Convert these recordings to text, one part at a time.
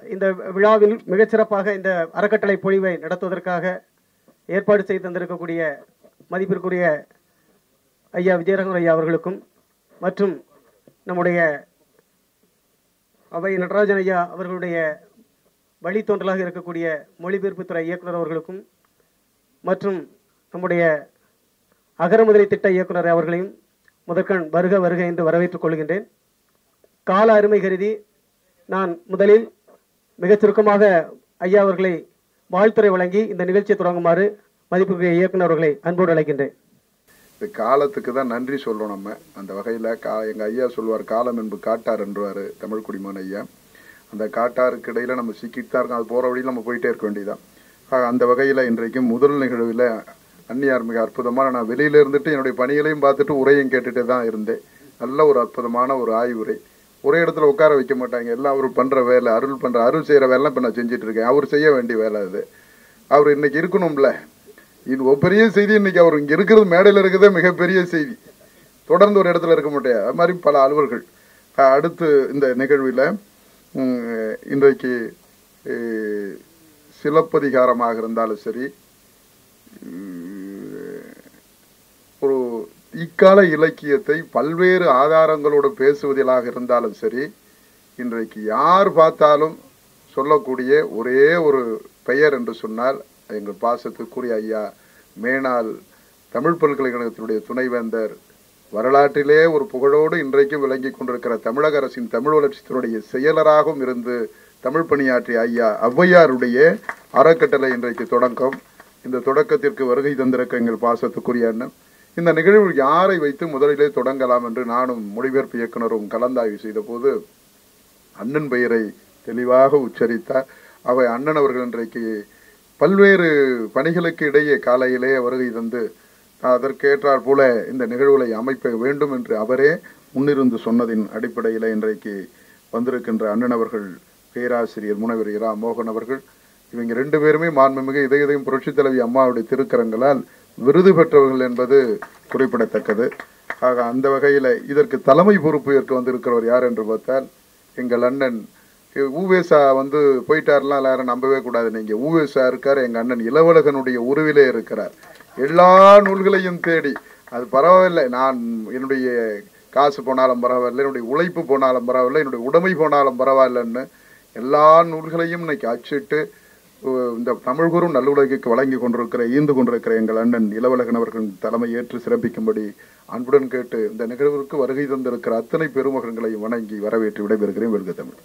இந்த விழாவில் மிகச்சிறப்பாக இந்த அறக்கட்டளை பொழிவை நடத்துவதற்காக ஏற்பாடு செய்து தந்திருக்கக்கூடிய மதிப்பிற்குரிய ஐயா விஜயரங்கன் ஐயா அவர்களுக்கும் மற்றும் நம்முடைய அவை நடராஜன் ஐயா அவர்களுடைய வழித்தோன்றலாக இருக்கக்கூடிய மொழிபெயர்ப்புத்துறை இயக்குனர் அவர்களுக்கும் மற்றும் நம்முடைய அகரமுதலை திட்ட இயக்குனர் அவர்களையும் முதற்கண் வருக வருக என்று வரவேற்றுக் கொள்கின்றேன் கால அருமை கருதி நான் முதலில் மிகச் சுருக்கமாக ஐயா அவர்களை வாழ்த்துறை வழங்கி இந்த நிகழ்ச்சியை தொடங்குமாறு மதிப்புக்குரிய இயக்குனர் அவர்களை அன்போடு அழைக்கின்றேன் இது காலத்துக்கு தான் நன்றி சொல்றோம் நம்ம அந்த வகையில் கா எங்கள் ஐயா சொல்வார் காலம் என்பது காட்டார் என்றுவார் தமிழ் குடிமகன் ஐயா அந்த காட்டாருக்கு இடையில நம்ம சிக்கிட்டு தான் இருக்கோம் அது போகிற வழியில் நம்ம போயிட்டே இருக்க வேண்டியதான் ஆக, அந்த வகையில் இன்றைக்கு முதல் நிகழ்வில் அந்நியார் மிக அற்புதமான நான் வெளியில இருந்துட்டு என்னுடைய பணிகளையும் பார்த்துட்டு உரையும் கேட்டுட்டு தான் இருந்தேன் நல்ல ஒரு அற்புதமான ஒரு ஆய்வுரை ஒரே இடத்துல உட்கார வைக்க மாட்டாங்க எல்லாம் அவர் பண்ற வேலை அருள் பண்ற அருள் செய்யற வேலை இப்போ நான் செஞ்சுட்டு இருக்கேன் அவர் செய்ய வேண்டிய வேலை அது அவர் இன்னைக்கு இருக்கணும்ல இது ஒரு பெரிய செய்தி இன்னைக்கு அவர் இங்க இருக்கிறது மேடையில் இருக்கிறதே மிகப்பெரிய செய்தி தொடர்ந்து ஒரு இடத்துல இருக்க மாட்டேன் அது மாதிரி பல அலுவல்கள் அஹ் அடுத்து இந்த நிகழ்வில் இன்றைக்கு அஹ், சிலப்பதிகாரமாக இருந்தாலும் சரி உம், ஒரு இக்கால இலக்கியத்தை பல்வேறு ஆதாரங்களோடு பேசுவதிலாக இருந்தாலும் சரி இன்றைக்கு யார் பார்த்தாலும் சொல்லக்கூடிய ஒரே ஒரு பெயர் என்று சொன்னால் எங்கள் பாசத்துக்குரிய ஐயா மேனாள் தமிழ் பல்கலைக்கழகத்தினுடைய துணைவேந்தர் வரலாற்றிலே ஒரு புகழோடு இன்றைக்கும் விளங்கி கொண்டிருக்கிற தமிழக அரசின் தமிழ் வளர்ச்சித்துறைய செயலராகவும் இருந்து தமிழ் பணியாற்றிய ஐயா ஔவையாருடைய அறக்கட்டளை இன்றைக்கு தொடக்கம் இந்த தொடக்கத்திற்கு வருகை தந்திருக்க எங்கள் பாசத்துக்குரிய அண்ணன் இந்த நிகழ்வு யாரை வைத்து முதலிலே தொடங்கலாம் என்று நானும் மொழிபெயர்ப்பு இயக்குனரும் கலந்தாய்வு செய்தபோது அண்ணன் பெயரை தெளிவாக உச்சரித்தார் அவை அண்ணன் அவர்கள் இன்றைக்கு பல்வேறு பணிகளுக்கு இடையே காலையிலே வருகை தந்து அதற்கேற்றாற் போல இந்த நிகழ்வுகளை அமைக்க வேண்டும் என்று அவரே முன்னிருந்து சொன்னதின் அடிப்படையில் இன்றைக்கு வந்திருக்கின்ற அண்ணன் அவர்கள் பேராசிரியர் முனைவர் இரா மோகன் அவர்கள் இவங்க ரெண்டு பேருமே மாண்புமிகு இதய இதயம் புரட்சித் தலைவி அம்மாவுடைய திருக்கரங்களால் விருது பெற்றவர்கள் என்பது குறிப்பிடத்தக்கது ஆக அந்த வகையில் இதற்கு தலைமை பொறுப்பு ஏற்க வந்திருக்கிறவர் யார் என்று பார்த்தால் எங்கள் அண்ணன் ஊவேசா வந்து போயிட்டாருலாம் எல்லாரும் நம்பவே கூடாது நீங்க ஊவேசா இருக்கார் எங்க அண்ணன் இளவழகனுடைய உருவிலே இருக்கிறார் எல்லா நூல்களையும் தேடி அது பரவாயில்லை நான் என்னுடைய காசு போனாலும் பரவாயில்லை என்னுடைய உழைப்பு போனாலும் பரவாயில்லை என்னுடைய உடைமை போனாலும் பரவாயில்லைன்னு எல்லா நூல்களையும் இன்னைக்கு அச்சிட்டு அஹ், இந்த தமிழ் குரு நல்லுலகிற்கு வழங்கி கொண்டிருக்கிற ஈந்து கொண்டிருக்கிற எங்கள் அண்ணன் இளவழகன் அவர்கள் தலைமை ஏற்று சிறப்பிக்கும்படி அன்புடன் கேட்டு இந்த நிகழ்விற்கு வருகை தந்திருக்கிற அத்தனை பெருமகன்களையும் வணங்கி வரவேற்று விடைபெறுகிறேன் வெல்க தமிழ்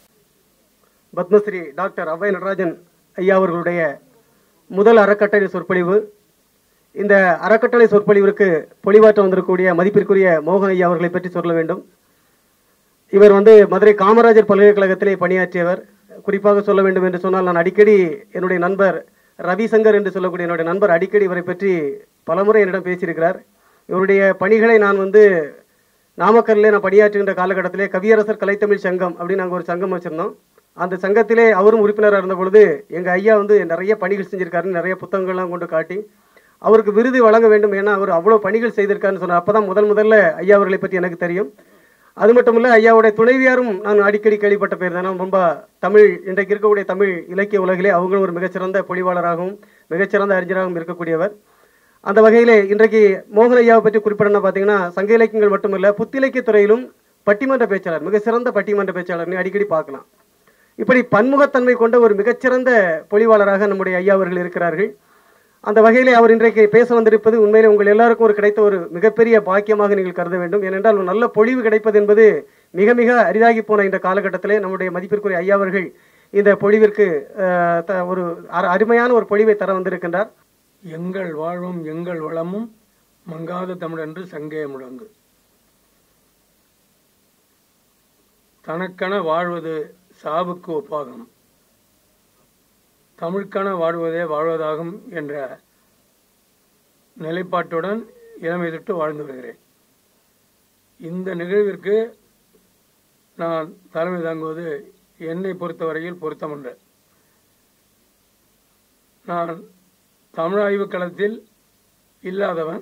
பத்மஸ்ரீ டாக்டர் அவ்வை நடராஜன் ஐயா அவர்களுடைய முதல் அறக்கட்டளை சொற்பொழிவு இந்த அறக்கட்டளை சொற்பொழிவிற்கு பொழிவாற்ற வந்திருக்கக்கூடிய மதிப்பிற்குரிய மோகன் ஐயா அவர்களை பற்றி சொல்ல வேண்டும் இவர் வந்து மதுரை காமராஜர் பல்கலைக்கழகத்திலே பணியாற்றியவர் குறிப்பாக சொல்ல வேண்டும் என்று சொன்னால் நான் அடிக்கடி என்னுடைய நண்பர் ரவிசங்கர் என்று சொல்லக்கூடிய என்னுடைய நண்பர் அடிக்கடி இவரை பற்றி பலமுறை என்னிடம் பேசியிருக்கிறார் இவருடைய பணிகளை நான் வந்து நாமக்கல்லே நான் பணியாற்றுகின்ற காலகட்டத்திலே கவியரசர் கலைத்தமிழ் சங்கம் அப்படின்னு நாங்கள் ஒரு சங்கம் வச்சிருந்தோம் அந்த சங்கத்திலே அவரும் உறுப்பினராக இருந்த பொழுது எங்கள் ஐயா வந்து நிறைய பணிகள் செஞ்சிருக்காருன்னு நிறைய புத்தகங்கள்லாம் கொண்டு காட்டி அவருக்கு விருது வழங்க வேண்டும் ஏன்னா அவர் அவ்வளோ பணிகள் செய்திருக்காருன்னு சொன்னார் அப்போ தான் முதல் முதல்ல ஐயா அவர்களை பற்றி எனக்கு தெரியும் அது மட்டும் இல்லை ஐயாவுடைய துணைவியாரும் நான் அடிக்கடி கேள்விப்பட்ட பேர் தானே ரொம்ப தமிழ் இன்றைக்கு இருக்கக்கூடிய தமிழ் இலக்கிய உலகிலே அவங்களும் ஒரு மிகச்சிறந்த பொழிவாளராகவும் மிகச்சிறந்த அறிஞராகவும் இருக்கக்கூடியவர் அந்த வகையிலே இன்றைக்கு மோகன் ஐயாவை பற்றி குறிப்பிடணும் பார்த்தீங்கன்னா சங்க இலக்கியங்கள் மட்டுமல்ல புத்திலக்கிய துறையிலும் பட்டிமன்ற பேச்சாளர் மிக சிறந்த பட்டிமன்ற பேச்சாளர்னு அடிக்கடி பார்க்கலாம் இப்படி பன்முகத்தன்மை கொண்ட ஒரு மிகச்சிறந்த பொழிவாளராக நம்முடைய ஐயா அவர்கள் இருக்கிறார்கள் அந்த வகையிலே அவர் இன்றைக்கு பேச வந்திருப்பது உண்மையிலே உங்கள் எல்லாருக்கும் ஒரு கிடைத்த ஒரு மிகப்பெரிய பாக்கியமாக நீங்கள் கருத வேண்டும் ஏனென்றால் ஒரு நல்ல பொழிவு கிடைப்பது என்பது மிக மிக அரிதாகி போன இந்த காலகட்டத்திலே நம்முடைய மதிப்பிற்குரிய ஐயா அவர்கள் இந்த பொழிவிற்கு அஹ், த- ஒரு அரு- அருமையான ஒரு பொழிவை தர வந்திருக்கின்றார் எங்கள் வாழ்வும் எங்கள் வளமும் மங்காத தமிழென்று சங்கே முழங்கு தனக்கென வாழ்வது சாவுக்கு ஒப்பாகும் தமிழ்க்கென வாழ்வதே வாழ்வதாகும் என்ற நிலைப்பாட்டுடன் இளமை தொட்டு வாழ்ந்து வருகிறேன் இந்த நிகழ்விற்கு நான் தலைமை தாங்குவது என்னை பொறுத்தவரையில் பொருத்தமல்ல நான் தமிழ் ஆய்வுக் களத்தில் இல்லாதவன்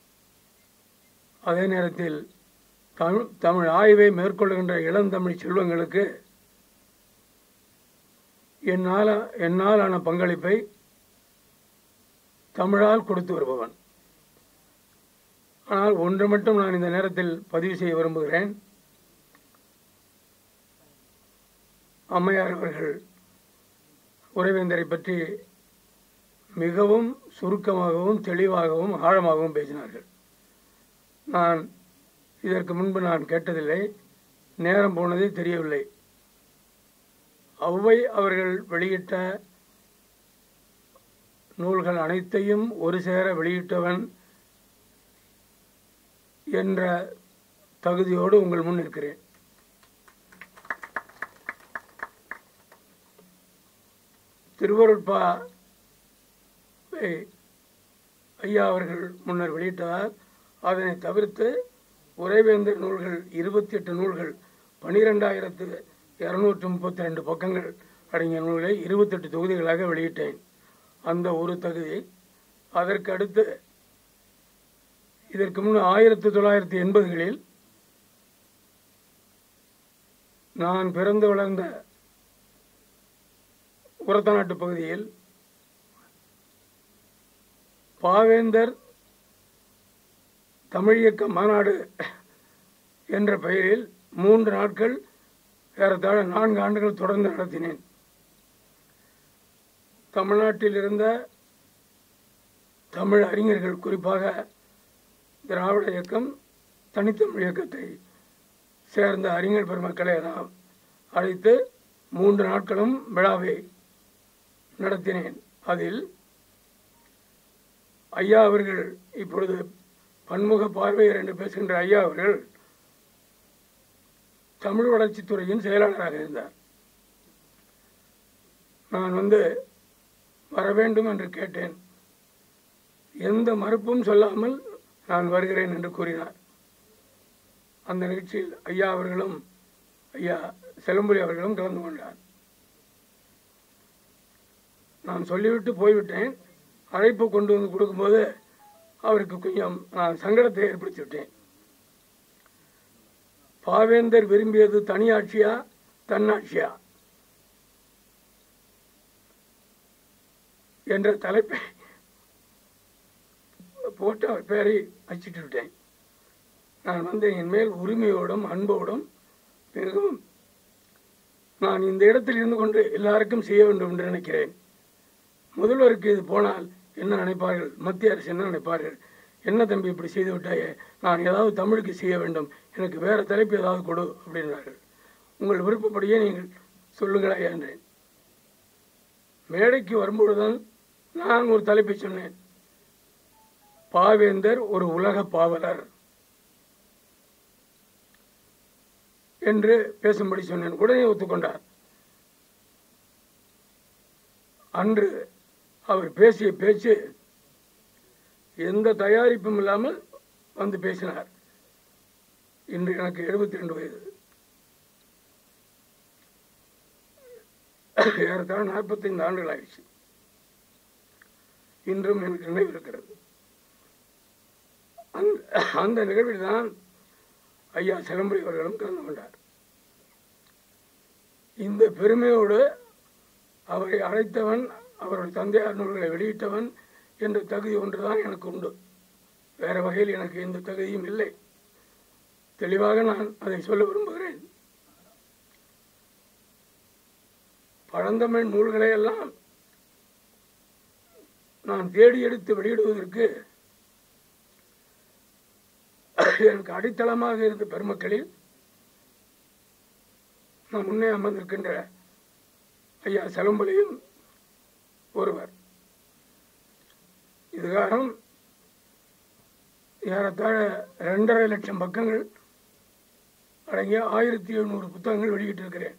அதே நேரத்தில் தமிழ் தமிழ் ஆய்வை மேற்கொள்கின்ற இளந்தமிழ் செல்வங்களுக்கு என்னால் என்னால் ஆன பங்களிப்பை தமிழால் கொடுத்து வருபவன் ஆனால் ஒன்று மட்டும் நான் இந்த நேரத்தில் பதிவு செய்ய விரும்புகிறேன் அம்மையார் அவர்கள் உறவேந்தரை பற்றி மிகவும் சுருக்கமாகவும் தெளிவாகவும் ஆழமாகவும் பேசினார்கள் நான் இதற்கு முன்பு நான் கேட்டதில்லை நேரம் போனதே தெரியவில்லை ஔவை அவர்கள் வெளியிட்ட நூல்கள் அனைத்தையும் ஒரு சேர வெளியிட்டவன் என்ற தகுதியோடு உங்கள் முன் இருக்கிறேன் திருவருட்பா ஐ- ஐயா அவர்கள் முன்னர் வெளியிட்டதால் அதனை தவிர்த்து உரைவேந்தர் நூல்கள் இருபத்தி எட்டு நூல்கள் பனிரெண்டாயிரத்து இரநூற்றி முப்பத்தி ரெண்டு பக்கங்கள் அடங்கிய நூல்களை இருபத்தெட்டு தொகுதிகளாக வெளியிட்டேன் அந்த ஒரு தகுதி அதற்கு அடுத்து இதற்கு முன் ஆயிரத்தி தொள்ளாயிரத்தி எண்பதுகளில் நான் பிறந்து வளர்ந்த உரத்தநாட்டு பகுதியில் பாவேந்தர் தமிழ் இயக்க மாநாடு என்ற பெயரில் மூன்று நாட்கள் ஏறத்தாழ நான்கு ஆண்டுகள் தொடர்ந்து நடத்தினேன் தமிழ்நாட்டில் இருந்த தமிழ் அறிஞர்கள் குறிப்பாக திராவிட இயக்கம் தனித்தமிழ் இயக்கத்தை சேர்ந்த அறிஞர் பெருமக்களை எல்லாம் அழைத்து மூன்று நாட்களும் விழாவை நடத்தினேன் அதில் ஐயா அவர்கள் இப்பொழுது பன்முக பார்வையர் என்று பேசுகின்ற ஐயா அவர்கள் தமிழ் வளர்ச்சித்துறையின் செயலாளராக இருந்தார் நான் வந்து வர வேண்டும் என்று கேட்டேன் எந்த மறுப்பும் சொல்லாமல் நான் வருகிறேன் என்று கூறினார் அந்த நிகழ்ச்சியில் ஐயா அவர்களும் ஐயா செலம்புலி அவர்களும் கலந்து கொண்டார் நான் சொல்லிவிட்டு போய்விட்டேன் அழைப்பு கொண்டு வந்து கொடுக்கும்போது அவருக்கு கொஞ்சம் நான் சங்கடத்தை ஏற்படுத்தி விட்டேன் பாவேந்தர் விரும்பியது தனியாட்சியா தன்னாட்சியா என்ற தலைப்பை போட்டு அவர் பேரை அச்சிட்டு விட்டேன் நான் வந்து என் மேல் உரிமையோடும் அன்போடும் மிகவும் நான் இந்த இடத்தில் இருந்து கொண்டு எல்லாருக்கும் செய்ய வேண்டும் என்று நினைக்கிறேன் முதல்வருக்கு இது போனால் என்ன நினைப்பார்கள் மத்திய அரசு என்ன நினைப்பார்கள் என்ன தம்பி இப்படி செய்து விட்டாயே நான் ஏதாவது தமிழுக்கு செய்ய வேண்டும் எனக்கு வேற தலைப்பு ஏதாவது கொடு அப்படின்றார்கள் உங்கள் விருப்பப்படியே நீங்கள் சொல்லுங்களா என்றேன் மேடைக்கு வரும்பொழுதுதான் நான் ஒரு தலைப்பை சொன்னேன் பாவேந்தர் ஒரு உலக பாவலர் என்று பேசும்படி சொன்னேன் உடனே ஒத்துக்கொண்டார் அன்று அவர் பேசிய பேச்சு எந்த தயாரிப்பும் இல்லாமல் வந்து பேசினார் இன்று எனக்கு எழுபத்தி ரெண்டு வயது ஏறத்தாழ நாற்பத்தைந்து ஆண்டுகள் ஆயிடுச்சு இன்றும் எனக்கு நினைவு இருக்கிறது அந்த அந்த நிகழ்வில் தான் ஐயா சிலம்புரி அவர்களும் கலந்து கொண்டார் இந்த பெருமையோடு அவரை அழைத்தவன் அவருடைய தந்தையார் நூல்களை வெளியிட்டவன் என்ற தகுதி ஒன்றுதான் எனக்கு உண்டு வேற வகையில் எனக்கு எந்த தகுதியும் இல்லை தெளிவாக நான் அதை சொல்ல விரும்புகிறேன் பழந்தமிழ் நூல்களை எல்லாம் நான் தேடி எடுத்து வெளியிடுவதற்கு எனக்கு அடித்தளமாக இருந்த பெருமக்களில் நான் முன்னே அமர்ந்திருக்கின்ற ஐயா செலம்பலியும் ஒருவர் இதுகாரம் ஏறத்தாழ ரெண்டரை லட்சம் பக்கங்கள் அடங்கிய ஆயிரத்தி எழுநூறு புத்தகங்கள் வெளியிட்டிருக்கிறேன்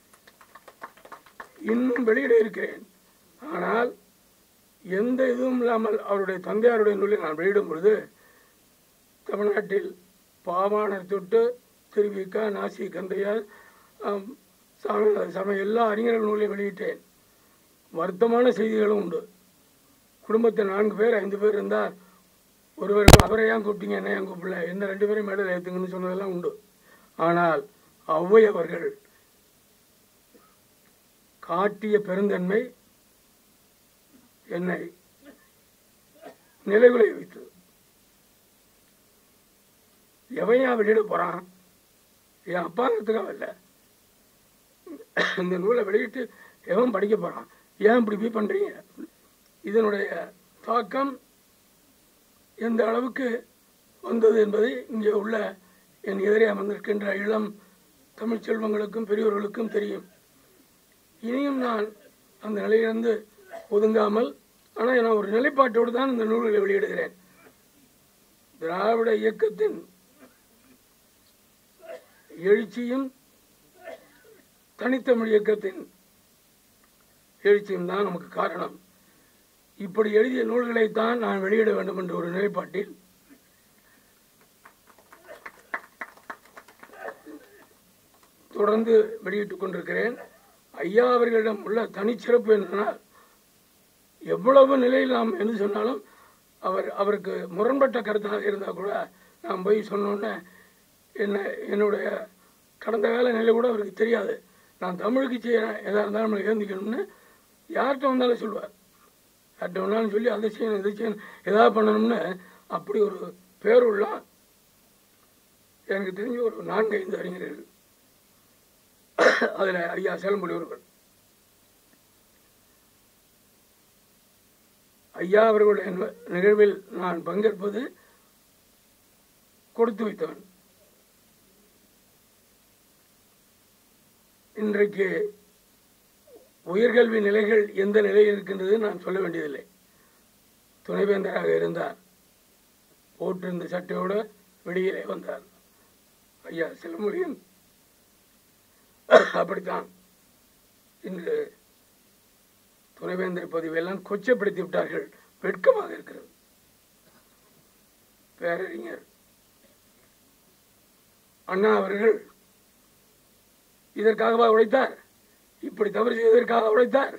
இன்னும் வெளியிட இருக்கிறேன் ஆனால் எந்த இதுவும் இல்லாமல் அவருடைய தந்தையாருடைய நூலை நான் வெளியிடும் பொழுது தமிழ்நாட்டில் பாவாணர் தொட்டு திருவிக்கா நாசி கந்தையார் ஆம், சாமிநாத சமய எல்லா அறிஞர்கள் நூலையும் வெளியிட்டேன் வருத்தமான செய்திகளும் உண்டு குடும்பத்தில் நான்கு பேர் ஐந்து பேர் இருந்தால் ஒருவர் அவரை ஏன் கூப்பிட்டீங்க என்ன ஏன் கூப்பிடல என்ன ரெண்டு பேரும் மேடையில் ஏற்றுங்கன்னு சொன்னதெல்லாம் உண்டு ஆனால் ஔவை அவர்கள் காட்டிய பெருந்தன்மை என்னை நிலைகுலை வைத்தது எவையா வெளியிட போறான் என் அப்பாங்கிறதுக்காக இல்லை இந்த நூலை வெளியிட்டு எவன் படிக்க போறான் ஏன் இப்படி போய் பண்றீங்க இதனுடைய தாக்கம் எந்த அளவுக்கு வந்தது என்பதை இங்கே உள்ள என் எதிரே அமர்ந்திருக்கின்ற இளம் தமிழ் செல்வங்களுக்கும் பெரியவர்களுக்கும் தெரியும் இனியும் நான் அந்த நிலையிலிருந்து ஒதுங்காமல் ஆனால் நான் ஒரு நிலைப்பாட்டோடு தான் இந்த நூல்களை வெளியிடுகிறேன் திராவிட இயக்கத்தின் எழுச்சியும் தனித்தமிழ் இயக்கத்தின் எழுச்சியும் தான் நமக்கு காரணம் இப்படி எழுதிய நூல்களைத்தான் நான் வெளியிட வேண்டும் என்ற ஒரு நிலைப்பாட்டில் தொடர்ந்து வெளியிட்டுக் கொண்டிருக்கிறேன் ஐயா அவர்களிடம் உள்ள தனிச்சிறப்பு என்னென்னால் எவ்வளவு நிலையில் நாம் என்று சொன்னாலும் அவர் அவருக்கு முரண்பட்ட கருத்தாக இருந்தால் கூட நான் போய் சொன்னோன்னே என்ன என்னுடைய கடந்த கால நிலை கூட அவருக்கு தெரியாது நான் தமிழுக்கு செய்யறேன் எதாக இருந்தாலும் நம்மளை ஏந்திக்கணும்னு யார்கிட்ட வந்தாலும் சொல்லுவார் யார்கிட்ட வேணாலும் சொல்லி அதை செய்யணும் இதை செய்யணும் எதாவது பண்ணணும்னு அப்படி ஒரு பேருள்ள எனக்கு தெரிஞ்ச ஒரு நான்கு ஐந்து அறிஞர்கள் அதில் ஐயா சேலம்புலி ஒருவர் ஐயா அவர்களுடைய நி- நிகழ்வில் நான் பங்கேற்பது கொடுத்து வைத்தவன் இன்றைக்கு உயர்கல்வி நிலைகள் எந்த நிலையில் இருக்கின்றது நான் சொல்ல வேண்டியதில்லை துணைவேந்தராக இருந்தார் போட்டிருந்த சட்டையோடு வெளியிலே வந்தார் ஐயா செல்வமொழியும் அப்படித்தான் இன்று துணைவேந்தர் பதவியெல்லாம் கொச்சப்படுத்தி விட்டார்கள் வெட்கமாக இருக்கிறது பேரறிஞர் அண்ணா அவர்கள் இதற்காகவா உழைத்தார் இப்படி தவறு செய்வதற்காக உழைத்தார்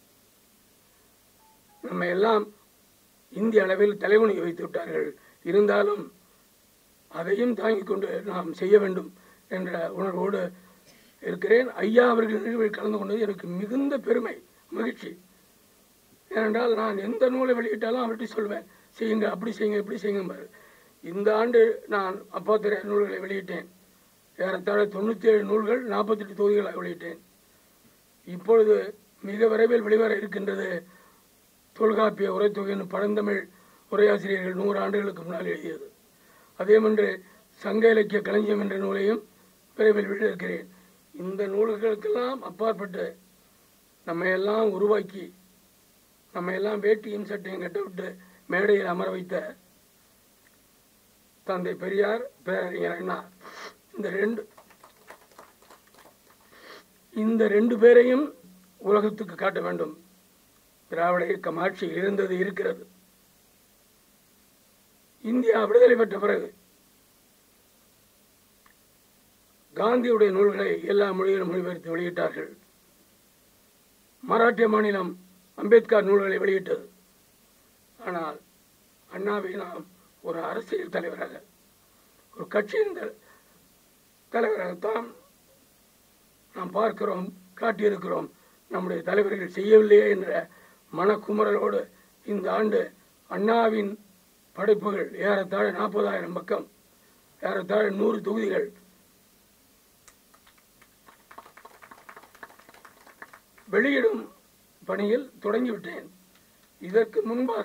நம்ம எல்லாம் இந்திய அளவில் தலைகுனிய வைத்து விட்டார்கள் இருந்தாலும் அதையும் தாங்கிக் கொண்டு நாம் செய்ய வேண்டும் என்ற உணர்வோடு இருக்கிறேன் ஐயா அவர்கள் நிகழ்வில் கலந்து கொண்டது எனக்கு மிகுந்த பெருமை மகிழ்ச்சி ஏனென்றால் நான் எந்த நூலை வெளியிட்டாலும் அவர்கிட்ட சொல்வேன் செய்யுங்க அப்படி செய்யுங்க இப்படி செய்யுங்க இந்த ஆண்டு நான் அப்பாத்திர நூல்களை வெளியிட்டேன் ஏறத்தாழ தொண்ணூற்றி ஏழு நூல்கள் நாற்பத்தெட்டு தொகுதிகளாக வெளியிட்டேன் இப்பொழுது மிக விரைவில் வெளிவர இருக்கின்றது தொல்காப்பிய உரைத்தொகையின் பழந்தமிழ் உரையாசிரியர்கள் நூறு ஆண்டுகளுக்கு முன்னால் எழுதியது அதேமன்று சங்க இலக்கிய களஞ்சியம் என்ற நூலையும் விரைவில் வெளியிட்டிருக்கிறேன் இந்த நூல்களுக்கெல்லாம் அப்பாற்பட்டு நம்ம எல்லாம் உருவாக்கி நம்ம எல்லாம் வேட்டியும் சட்டையும் கட்டவிட்டு மேடையில் அமர வைத்த தந்தை பெரியார் பேரறிஞர் அண்ணா இந்த ரெண்டு இந்த ரெண்டு பேரையும் உலகத்துக்கு காட்ட வேண்டும் திராவிட இயக்கம் ஆட்சியில் இருந்தது இருக்கிறது இந்தியா விடுதலை பெற்ற பிறகு காந்தியுடைய நூல்களை எல்லா மொழியிலும் மொழிபெயர்த்து வெளியிட்டார்கள் மராட்டிய மாநிலம் அம்பேத்கர் நூல்களை வெளியிட்டது ஆனால் அண்ணாவை நாம் ஒரு அரசியல் தலைவராக ஒரு கட்சியின் த- தலைவராகத்தான் நாம் பார்க்கிறோம் காட்டியிருக்கிறோம் நம்முடைய தலைவர்கள் செய்யவில்லையே என்ற மனக்குமுறலோடு இந்த ஆண்டு அண்ணாவின் படைப்புகள் ஏறத்தாழ நாற்பதாயிரம் பக்கம் ஏறத்தாழ நூறு தொகுதிகள் வெளியிடும் பணியில் தொடங்கிவிட்டேன் இதற்கு முன்பாக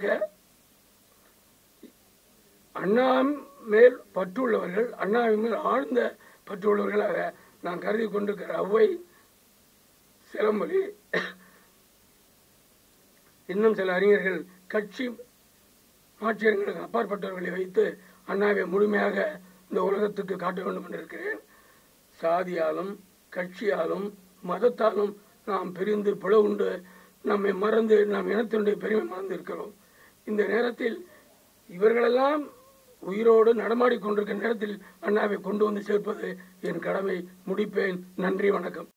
அண்ணா மேல் பற்றுள்ளவர்கள் அண்ணாவின் மேல் ஆழ்ந்த பற்றுள்ளவர்களாக நான் கருதி கொண்டிருக்கிற அவ்வை சிலம்பொலி இன்னும் சில அறிஞர்கள் கட்சி மாற்றியங்களுக்கு அப்பாற்பட்டவர்களை வைத்து அண்ணாவை முழுமையாக இந்த உலகத்துக்கு காட்ட வேண்டும் என்று இருக்கிறேன் சாதியாலும் கட்சியாலும் மதத்தாலும் நாம் பிரிந்து பிளவுண்டு நம்மை மறந்து நாம் இனத்தினுடைய பெருமை மறந்து இருக்கிறோம் இந்த நேரத்தில் இவர்களெல்லாம் உயிரோடு நடமாடிக் கொண்டிருக்கிற நேரத்தில் அண்ணாவை கொண்டு வந்து சேர்ப்பது என் கடமை முடிப்பேன் நன்றி வணக்கம்